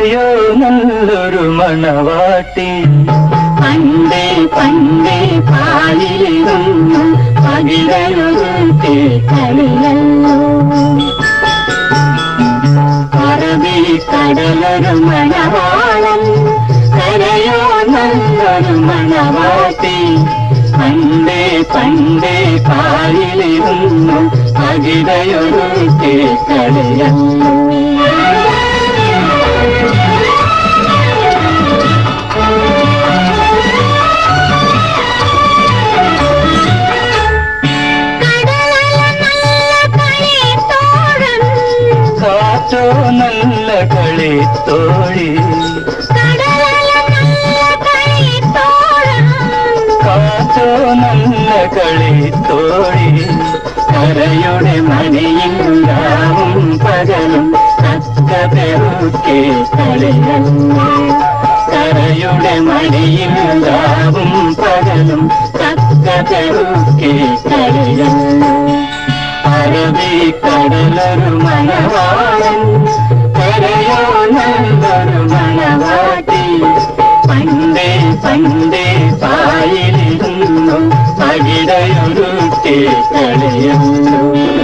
കരയോ നല്ലൊരു മണവാട്ടി പണ്ടേ പണ്ടേ പാലിലിരുന്നു പകിടയൊരുത്തി കളിയല്ലോ അറബിക്കടലൊരു മണവാളൻ കരയോ നല്ലൊരു മണവാട്ടി പണ്ടേ പണ്ടേ പാലിലിരുന്നു പകിടയൊരുത്തി കളിയല്ലോ കാറ്റോ നല്ല കളി തോഴി കാറ്റോ നല്ല കളി തോഴി കരയുടെ മണിയിലാവും പകലും തക്ക പെറുക്കെ കളിയല്ലേ കരയുടെ മടിയിലാവും പകലും തക്ക പെറുക്കെ കളിയല്ലേ അറബിക്കടലൊരു മണവാളൻ കരയോ നല്ലൊരു മണവാട്ടി പണ്ടേ പണ്ടേ പായിലിരുന്നു പകിടയൊരു കളിയല്ലോ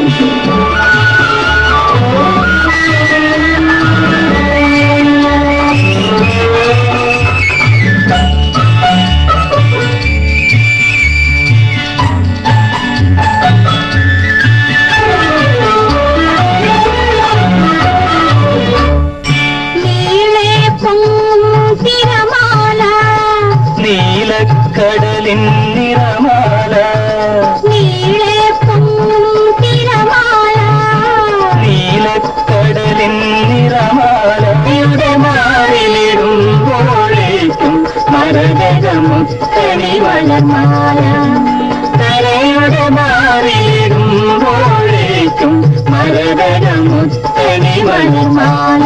നീളെ പൊങ്ങും തിരമാല നീലക്കടലിൻ നിറമാല നീളെ പൊങ്ങും തിരമാല നീലക്കടലിൻ നിറമാലയുടെ മാറിലിടുമ്പോഴേക്കും മരകമുത്തണി വളമാല കരയുടെ മാറിലിടുമ്പോഴേക്കും മരകമുത്തണി വളമാല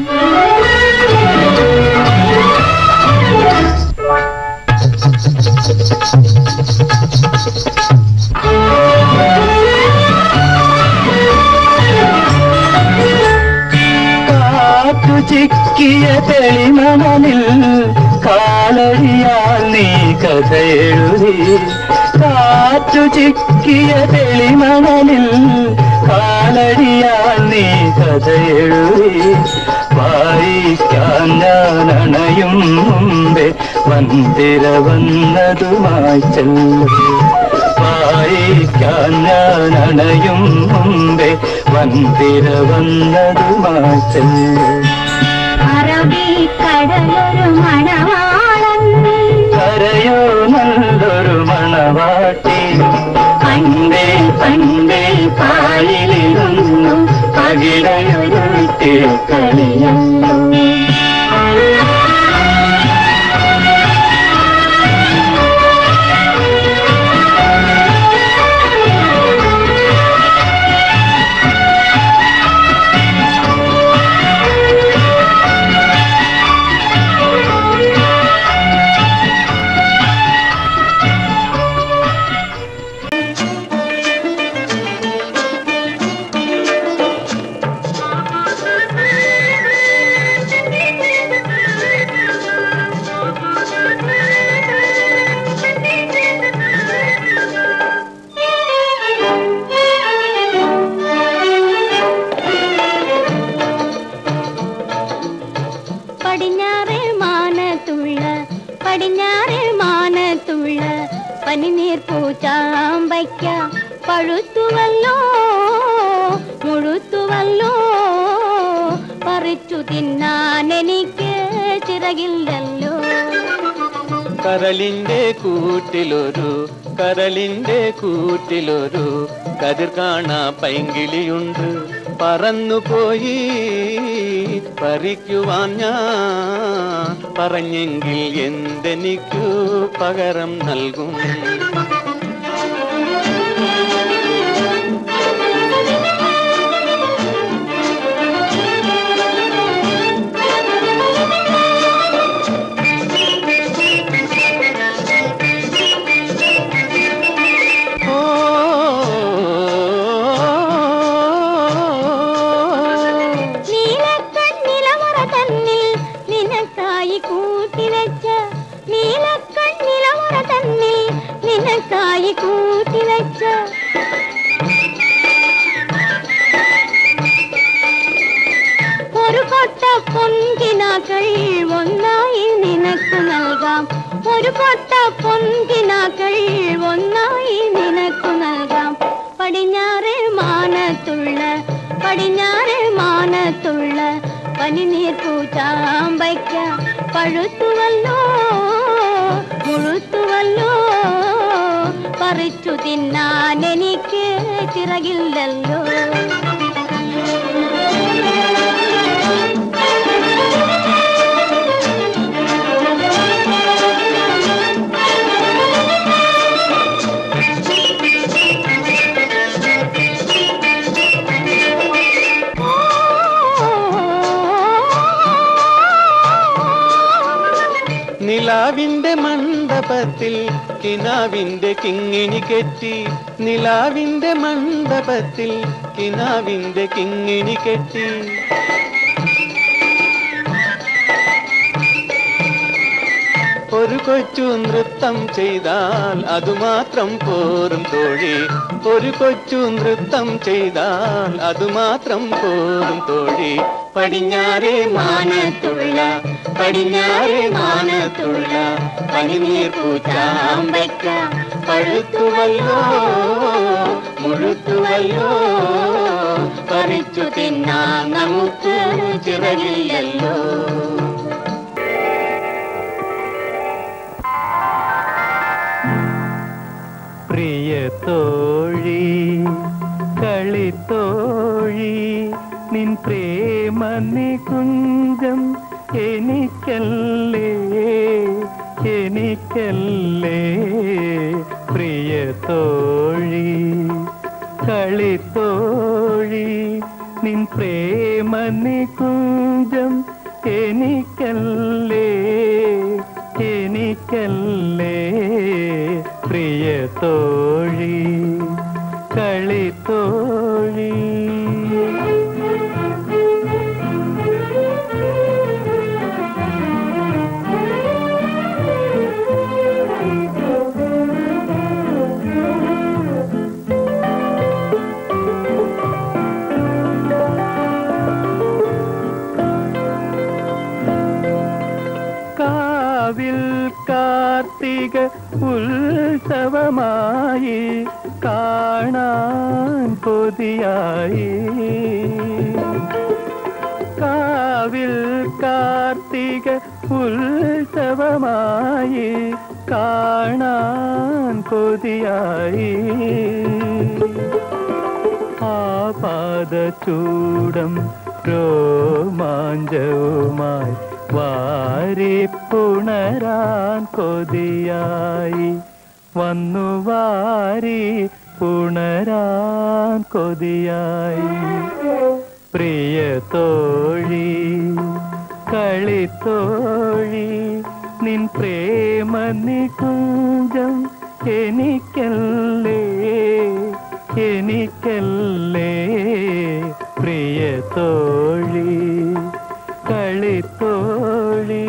കാറ്റു ചിക്കിയ തെളിമണലിൽ കാലടിയാൽ നീ കഥ എഴുതി കാറ്റു ചിക്കിയ തെളിമണലിൽ കാലടിയാൽ നീ കഥ എഴുതി വായിക്കാൻ ഞാൻ അണയും മുമ്പേ വന്തിര വന്നതുമായി ചെല്ലു വായിക്കാൻ ഞാൻ അണയും മുമ്പേ വന്തിര വന്നതുമായി ചെല്ലു അറബിക്കടലൊരു മണവാളൻ കരയോ നല്ലൊരു മണവാട്ടി പണ്ടേ പണ്ടേ പായിലിരുന്നു പകിടയൊരു കളിയല്ലോ പടിഞ്ഞാറ് മാനത്തുള്ള പടിഞ്ഞാറ് മാനത്തുള്ള പനിനീർ പൂച്ചാമ്പയ്ക്ക പഴുത്തുവല്ലോ മുഴുത്തുവല്ലോ പറിച്ചു തിന്നാൻ എനിക്ക് ചിറകില്ലല്ലോ കരളിന്റെ കൂട്ടിലൊരു കരളിന്റെ കൂട്ടിലൊരു കതിർ കാണാ പൈങ്കിളിയുണ്ട് പറന്നുപോയി പറിക്കുവാൻ ഞാൻ പറഞ്ഞെങ്കിൽ എന്തെനിക്കു പകരം നൽകും നീലക്കണ്ണിലമുറ തന്നിൽ ഒന്നായി കൂട്ടിവെച്ച ഒരു കൊട്ട പൊൻകിനാക്കൾ ഒന്നായി നിനക്ക് നൽകാം ഒരു കൊട്ട പൊൻകിനാക്കൾ ഒന്നായി നിനക്ക് നൽകാം പടിഞ്ഞാറ് മാനത്തുള്ള പടിഞ്ഞാറ് മാനത്തുള്ള പനിനീർ പൂച്ചാമ്പയ്ക്ക പഴുത്തുവല്ലോ മുഴുത്തുവല്ലോ പറിച്ചു തിന്നാൻ എനിക്ക് ചിറകില്ലല്ലോ നിലാവിന്റെ മണ്ഡപത്തിൽ കിനാവിന്റെ കിങ്ങിണി കെട്ടി നിലാവിന്റെ മണ്ഡപത്തിൽ കിനാവിന്റെ കിങ്ങിണി കെട്ടി ഒരു കൊച്ചു നൃത്തം ചെയ്താൽ അതുമാത്രം പോരും തോഴി ഒരു കൊച്ചു നൃത്തം ചെയ്താൽ അതുമാത്രം പോരും തോഴി പടിഞ്ഞാറേ മാനത്തുള്ള പടിഞ്ഞാറേ മാനത്തുള്ള പനിനീർ പൂച്ചാമ്പയ്ക്ക പഴുത്തുവല്ലോ മുഴുത്തുവല്ലോ പറിച്ചു തിന്നാൻ നമുക്ക് ചിറകില്ലല്ലോ പ്രിയ തോഴി കളിത്തോഴി നിൻ പ്രേമ നികുഞ്ചം എനിക്കല്ലേ എനിക്കല്ലേ പ്രിയ തോഴി കളിത്തോഴി നിൻ പ്രേമ നികുഞ്ചം എനിക്കല്ലേ എനിക്കല്ലേ പ്രിയ തോഴി കളിത്തോഴി കാവിൽ കാർത്തിക ഉത്സവമായി കാണാൻ കൊതിയായി കാവിൽ കാർത്തിക ഉത്സവമായി കാണാൻ കൊതിയായി ആപാദചൂടം രോമാഞ്ചവുമായി വാരി പുണരാൻ കൊതിയായി വന്നു വാരി പുണരാൻ കൊതിയായി പ്രിയ തോഴി കളിത്തോഴി നിൻ പ്രേമ നികുഞ്ചം എനിക്കല്ലേ എനിക്കല്ലേ പ്രിയ തോഴി കളിത്തോഴി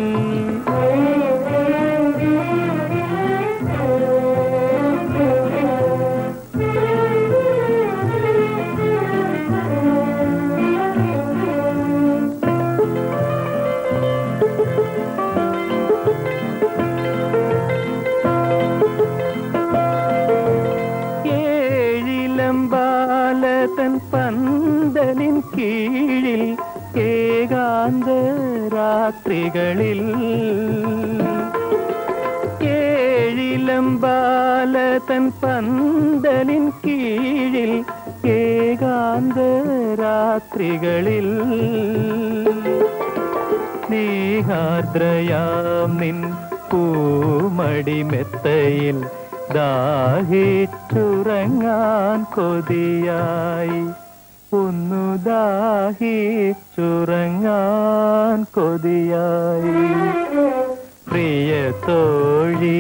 ഏഴിലം ബാലതൻ പന്തലിൻ കീഴിൽ ഏകാന്ത രാത്രികളിൽ ഏഴിലം ബാലതൻ പന്തലിൻ കീഴിൽ ഏകാന്ത രാത്രികളിൽ സ്നേഹാർദ്രയാം നിൻ പൂമടിമെത്തയിൽ ദാഹിച്ചുറങ്ങാൻ കൊതിയായി ഒന്നു ദാഹിച്ചുറങ്ങാൻ കൊതിയായി പ്രിയ തോഴി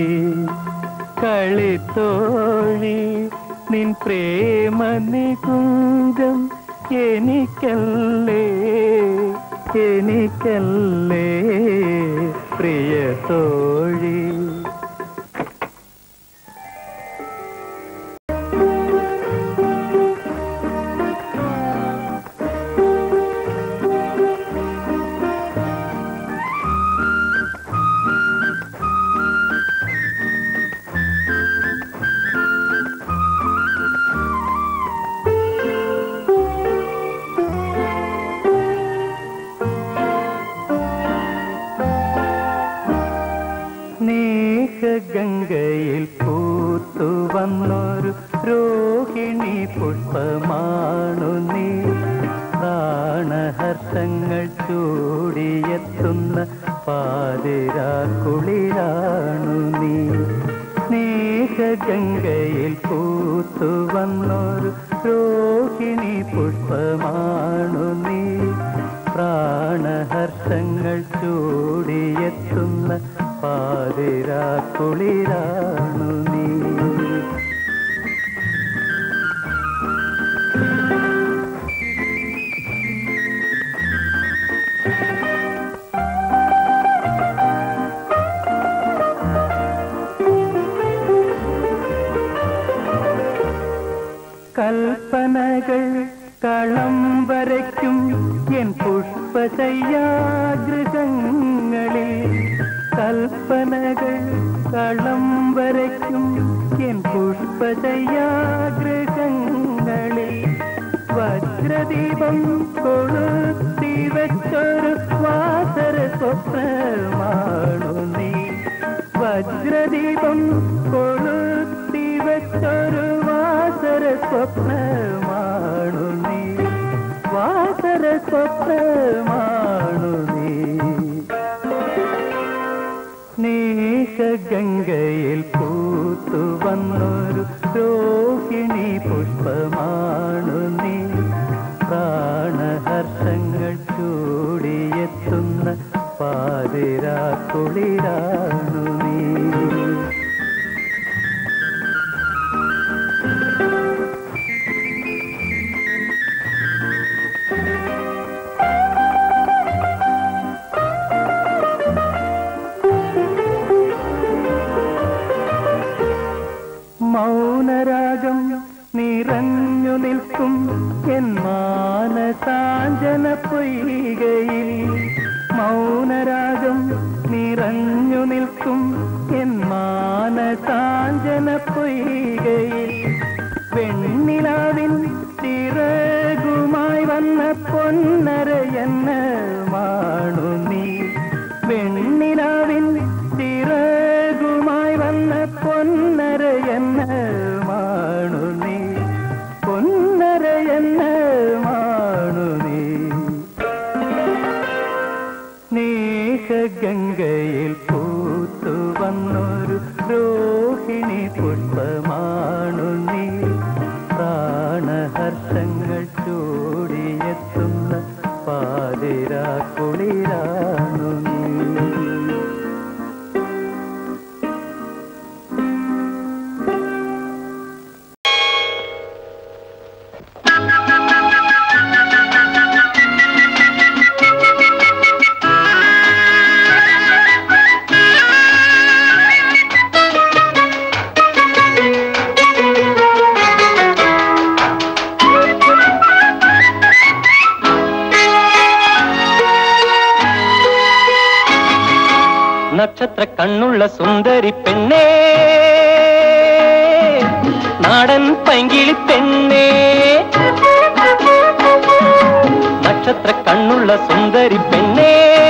കളിത്തോഴി നിൻ പ്രേമ നികുഞ്ചം എനിക്കല്ലേ എനിക്കല്ലേ പ്രിയ തോഴി വന്നൊരു രോഹിണി പുഷ്പമാണു നീ പ്രാണഹർഷങ്ങൾ ചൂടിയെത്തുന്ന പാതിരാക്കുളിരാണു നീ സ്നേഹഗംഗയിൽ പൂത്തു വന്നൊരു രോഹിണി പുഷ്പമാണു നീ പ്രാണഹർഷങ്ങൾ ചൂടിയെത്തുന്ന പാതിരാക്കുളിരാണു നീ കൽപ്പനകൾ കളം വരയ്ക്കും എൻ പുഷ്പശയ്യാഗൃഹങ്ങളിൽ കൽപ്പനകൾ കളം വരയ്ക്കും എൻ പുഷ്പശയ്യാഗൃഹങ്ങളിൽ വജ്രദീപം കൊളുത്തി വെച്ചൊരു വാസര സ്വപ്നമാണു നീ വജ്രദീപം കൊളുത്തി വെച്ചൊരു വാസര സ്വപ്നമാണു നീ വാസര സ്വപ്നമാണു നീ സ്നേഹഗംഗയിൽ പൂത്തു വന്നൊരു രോഹിണി പുഷ്പമാണു നീ പ്രാണഹർഷങ്ങൾ ചൂടിയെത്തുന്ന പാതിരാക്കുളിരാണു നീ മൗനരാഗം നിറഞ്ഞു നിൽക്കും എൻ മാനസാഞ്ജന പൊയ്കയിൽ മൗനരാഗം നിറഞ്ഞു നിൽക്കും എൻ മാനസാഞ്ജന പൊയ്കയിൽ വെണ്ണിലാവിൻ ചിറകുമായി വന്ന പൊന്നരയെന്ന മാണു നീ വെണ്ണിലാവിൻ ചിറകുമായി വന്ന പൊന്നരയെന്ന മാണു നീ പൊന്നരയെന്ന മാണു നീ സ്നേഹഗംഗയിൽ പൂത്തു വന്നൊരു രോഹിണി പുഷ്പമാണു നീ പ്രാണഹർഷങ്ങൾ ചൂടിയെത്തുന്ന പാതിരാക്കുളിരാണു നീ നക്ഷത്ര കണ്ണുള്ള സുന്ദരി പെണ്ണേ നാടൻ പൈങ്കിളി പെണ്ണേ നക്ഷത്ര കണ്ണുള്ള സുന്ദരി പെണ്ണേ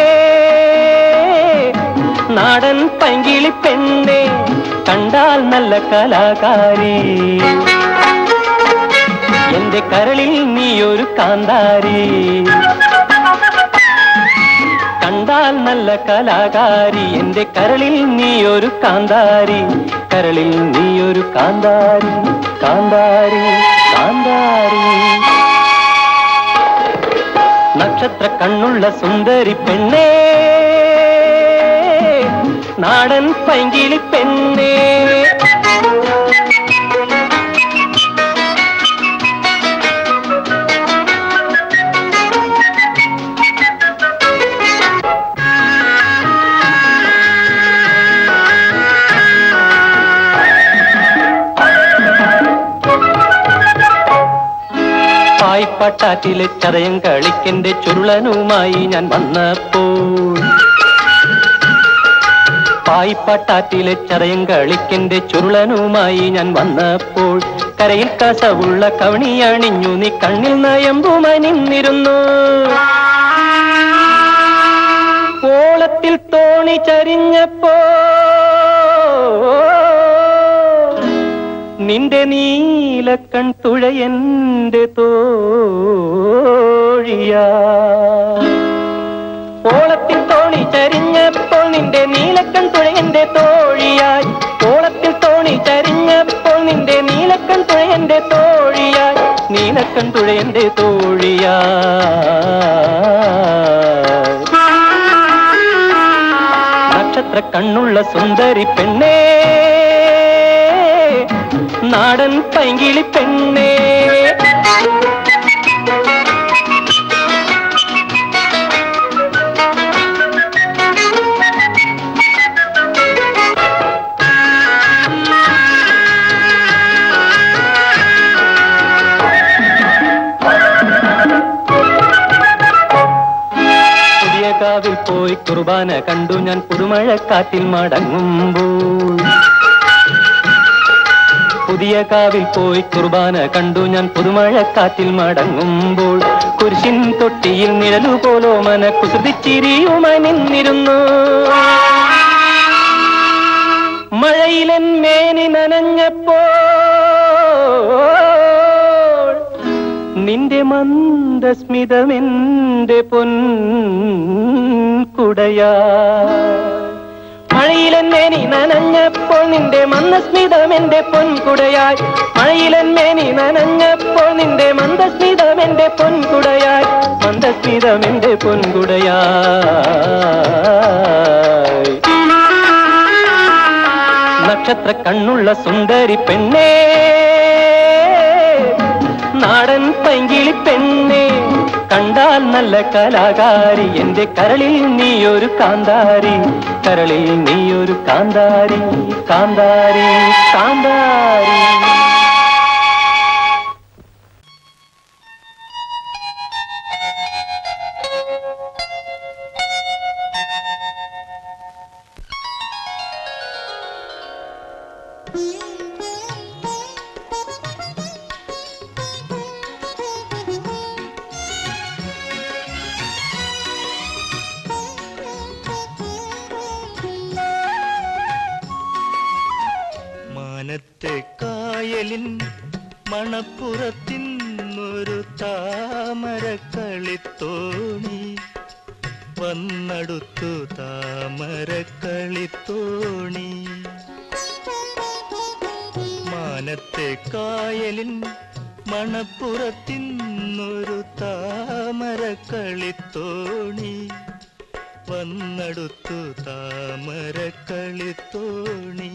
നാടൻ പൈങ്കിളി പെണ്ണേ കണ്ടാൽ നല്ല കലാകാരി എന്റെ കരളിൽ നീയൊരു കാന്താരി കണ്ടാൽ നല്ല കലാകാരി എന്റെ കരളിൽ നീയൊരു കാന്താരി കരളിൽ നീയൊരു കാന്താരി കാന്താരി കാന്താരി നക്ഷത്ര കണ്ണുള്ള സുന്ദരി പെണ്ണേ നാടൻ പൈങ്കിളി പെണ്ണേ പായ്പട്ടാറ്റിലെ ചതയം കളിക്കെന്റെ ചുരുളനുമായി ഞാൻ വന്നപ്പോൾ പായ്പട്ടാറ്റിലെ ചതയം കളിക്കെന്റെ ചുരുളനുമായി ഞാൻ വന്നപ്പോൾ കരയിൽ കസവുള്ള കവണിയണിഞ്ഞു നീ കണ്ണിൽ നയമ്പുമനിന്നിരുന്നു ഓളത്തിൽ തോണി ചരിഞ്ഞപ്പോ നിന്റെ നീലക്കൺ തുഴയന്റെ തോഴിയാ ഓളത്തിൽ തോണി ചരിഞ്ഞപ്പോൾ നിന്റെ നീലക്കൺ തുഴയന്റെ തോഴിയായി ഓളത്തിൽ തോണി ചരിഞ്ഞപ്പോൾ നിന്റെ നീലക്കൺ തുഴയന്റെ തോഴിയായി നീലക്കൺ തുഴയന്റെ തോഴിയായി നക്ഷത്ര കണ്ണുള്ള സുന്ദരി പെണ്ണേ നാടൻ പൈങ്കിളി പെണ്ണേ പുതിയ കാവിൽ പോയി കുർബാന കണ്ടു ഞാൻ പുതുമഴക്കാറ്റിൽ മടങ്ങുമ്പോൾ പുതിയ കാവിൽ പോയി കുർബാന കണ്ടു ഞാൻ പുതുമഴക്കാറ്റിൽ മടങ്ങുമ്പോൾ കുരിശിൻ തൊട്ടിയിൽ നിഴലു പോലോ മന കുസൃതിച്ചിരിയുമായി നിന്നിരുന്നു മഴയിലൻ മേനി നനഞ്ഞപ്പോൾ നിന്റെ മന്ദസ്മിതമെന്റെ പൊൻ കുടയാ മഴയിലൻ മേനി നനഞ്ഞപ്പോൾ നിന്റെ മന്ദസ്മിതമെന്റെ പൊൻകുടയായി മഴയിലൻ മേനി നനഞ്ഞപ്പോൾ നിന്റെ മന്ദസ്മിതമെന്റെ പൊൻകുടയായി മന്ദസ്മിതമെന്റെ പൊൻകുടയായി നക്ഷത്ര കണ്ണുള്ള സുന്ദരി പെണ്ണേ നാടൻ പൈങ്കിളി പെണ്ണേ കണ്ടാൽ നല്ല കലാകാരി എന്റെ കരളിൽ നീയൊരു കാന്താരി കരളിൽ നീയൊരു കാന്താരി കാന്താരി കാന്താരി മാനത്തെ കായലിൻ മണപ്പുറത്തിന്നൊരു താമരക്കളിത്തോണി വന്നടുത്തു താമരക്കളിത്തോണി മാനത്തെ കായലിൻ മണപ്പുറത്തിന്നൊരു താമരക്കളിത്തോണി വന്നടുത്തു താമരക്കളിത്തോണി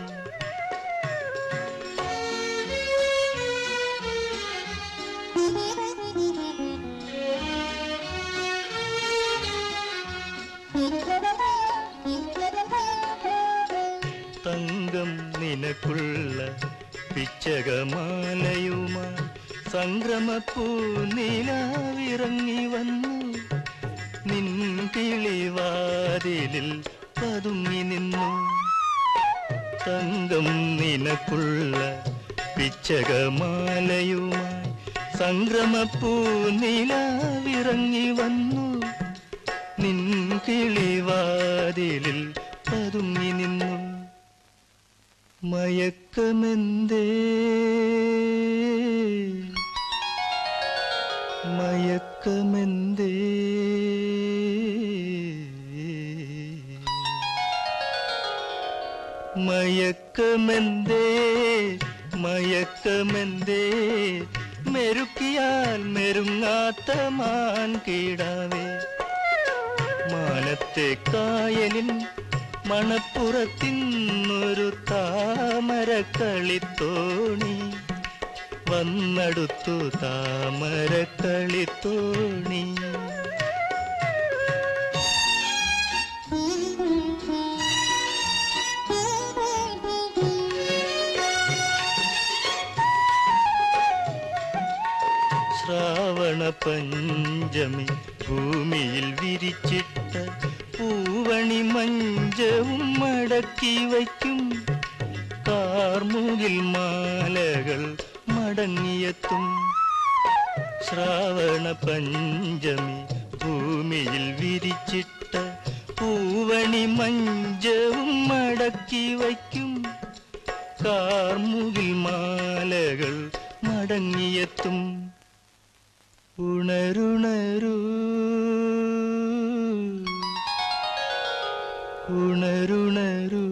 തങ്കം നിനക്കുള്ള പിച്ചകമാലയുമായി സംക്രമപ്പൂ നിലാവിറങ്ങി വന്നു നിൻ കിളിവാതിലിൽ പതുങ്ങി നിന്നു തങ്കം നിനക്കുള്ള പിച്ചകമാലയുമായി സംക്രമപ്പൂ നിലാവിറങ്ങി വന്നു നിൻ കിളിവാതിലിൽ പതുങ്ങി നിന്നു മയക്കമെന്തേ മയക്കമെന്തേ മയക്കമെന്തേ മയക്കമെന്തേ മെരുക്കിയാൽ മെരുങ്ങാത്ത മാൻ കീടാവേ മാനത്തെ കായലിൻ മണപ്പുറത്തിന്നൊരു താമരക്കളിത്തോണി വന്നടുത്തു താമരക്കളിത്തോണി ശ്രാവണ പഞ്ചമി ഭൂമിയിൽ വിരിച്ചിട്ട പൂവണി മഞ്ചവും മടക്കി വയ്ക്കും കാർമുകിൽ മാലകൾ മടങ്ങിയെത്തും ശ്രാവണ പഞ്ചമി ഭൂമിയിൽ വിരിച്ചിട്ട പൂവണി മഞ്ചവും മടക്കി വയ്ക്കും കാർമുകിൽ മാലകൾ മടങ്ങിയെത്തും ഉണരുണരൂ ഉണരുണരൂ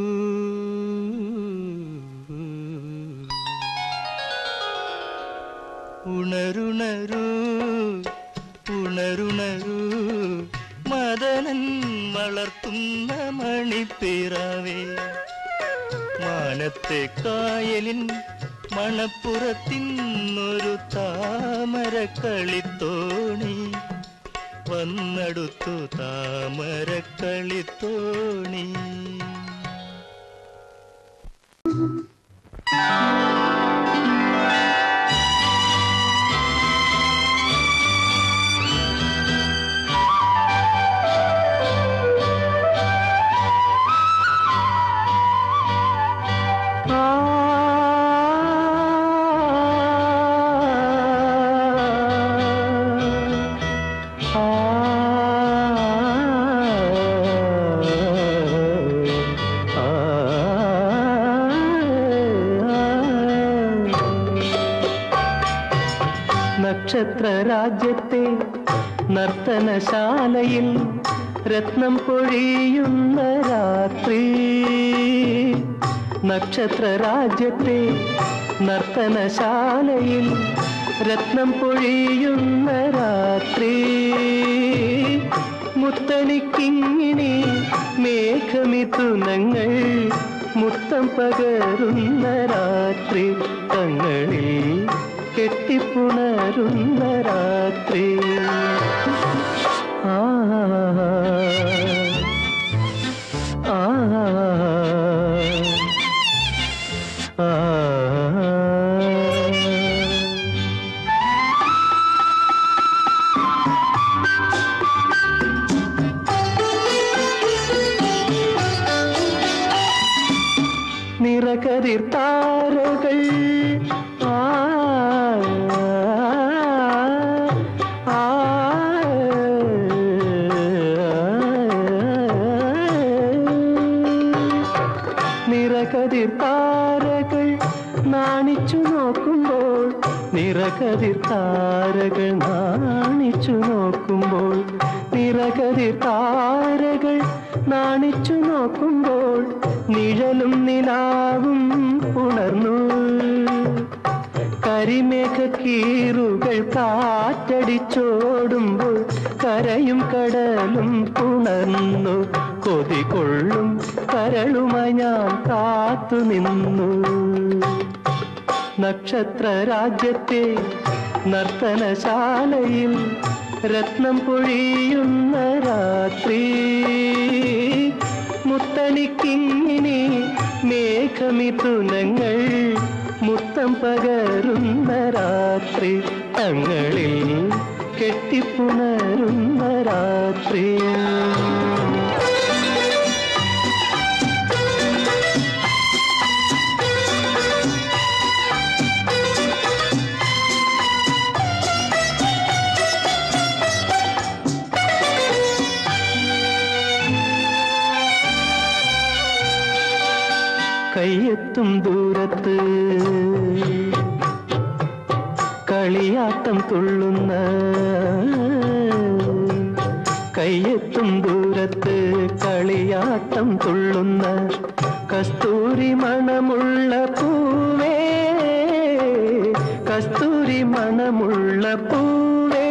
ഉണരുണരൂ ഉണരുണരൂ മദനൻ വളർത്തുന്ന മണിപ്പിറവേ മാനത്തെ കായലിൻ മണപ്പുറത്തിന്നൊരു താമര കളിത്തോണി വന്നടുത്തു താമര കളിത്തോണി നക്ഷത്ര രാജ്യത്തെ നർത്തനശാലയിൽ രത്നം പൊഴിയുന്ന രാത്രി നക്ഷത്ര രാജ്യത്തെ നർത്തനശാലയിൽ രത്നം പൊഴിയുന്ന രാത്രി മുത്തണിക്കിങ്ങിണി മേഘമിഥുനങ്ങൾ മുത്തം പകരുന്ന രാത്രി തങ്ങളിൽ കെട്ടിപ്പുണരുന്ന രാത്രി ആ ആ ആ നിറകതിർ താരകൾ ആ ആ, നിറകതിർ താരകൾ നാണിച്ചു നോക്കുമ്പോൾ നിറകതിർ താരകൾ നാണിച്ചു നോക്കുമ്പോൾ നിറകതിർ താരകൾ നാണിച്ചു നോക്കുമ്പോൾ നിഴലും നിലാവും ഉണർന്നു കരിമേഘ കീറുകൾ കാറ്റടിച്ചോടുമ്പോൾ കരയും കടലും പുണർന്നു കൊതികൊള്ളും കരളുമായി ഞാൻ കാത്തു നിന്നു നക്ഷത്ര രാജ്യത്തെ നർത്തനശാലയിൽ രത്നം പൊഴിയുന്ന രാത്രി മുത്തണിക്കിങ്ങിനി മേഘമിഥുനങ്ങൾ മുത്തം പകരുന്ന രാത്രി തങ്ങളിൽ കെട്ടിപ്പുണരുന്ന രാത്രി കയ്യെത്തും ദൂരത്ത് കളിയാട്ടം തുള്ളുന്ന കയ്യെത്തും ദൂരത്ത് കളിയാട്ടം തുള്ളുന്ന കസ്തൂരി മണമുള്ള പൂവേ കസ്തൂരി മണമുള്ള പൂവേ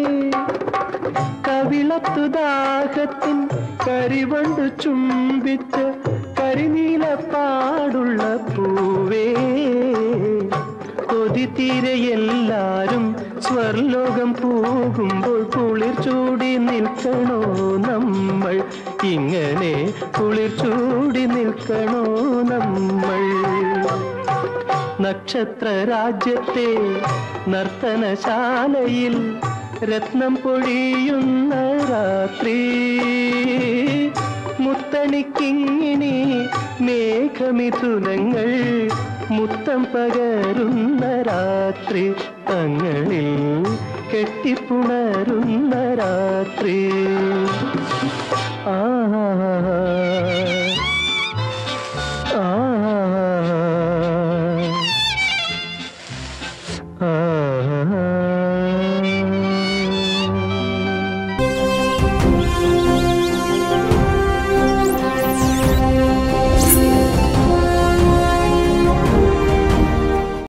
കവിളത്തു ദാഹത്തിൻ കരിവണ്ട് ചുംബിച്ച കരിനീല പാടുള്ള പൂവേ കൊതി തീരെ എല്ലാരും സ്വർലോകം പോകുമ്പോൾ കുളിർ ചൂടി നിൽക്കണോ നമ്മൾ ഇങ്ങനെ കുളിർ ചൂടി നിൽക്കണോ നമ്മൾ നക്ഷത്ര രാജ്യത്തെ നർത്തനശാലയിൽ രത്നം പൊഴിയുന്ന രാത്രി മുത്തണിക്കിങ്ങിനി മേഘമിഥുനങ്ങൾ മുത്തം പകരുന്ന രാത്രി തങ്ങളിൽ കെട്ടിപ്പുണരുന്ന രാത്രി ആ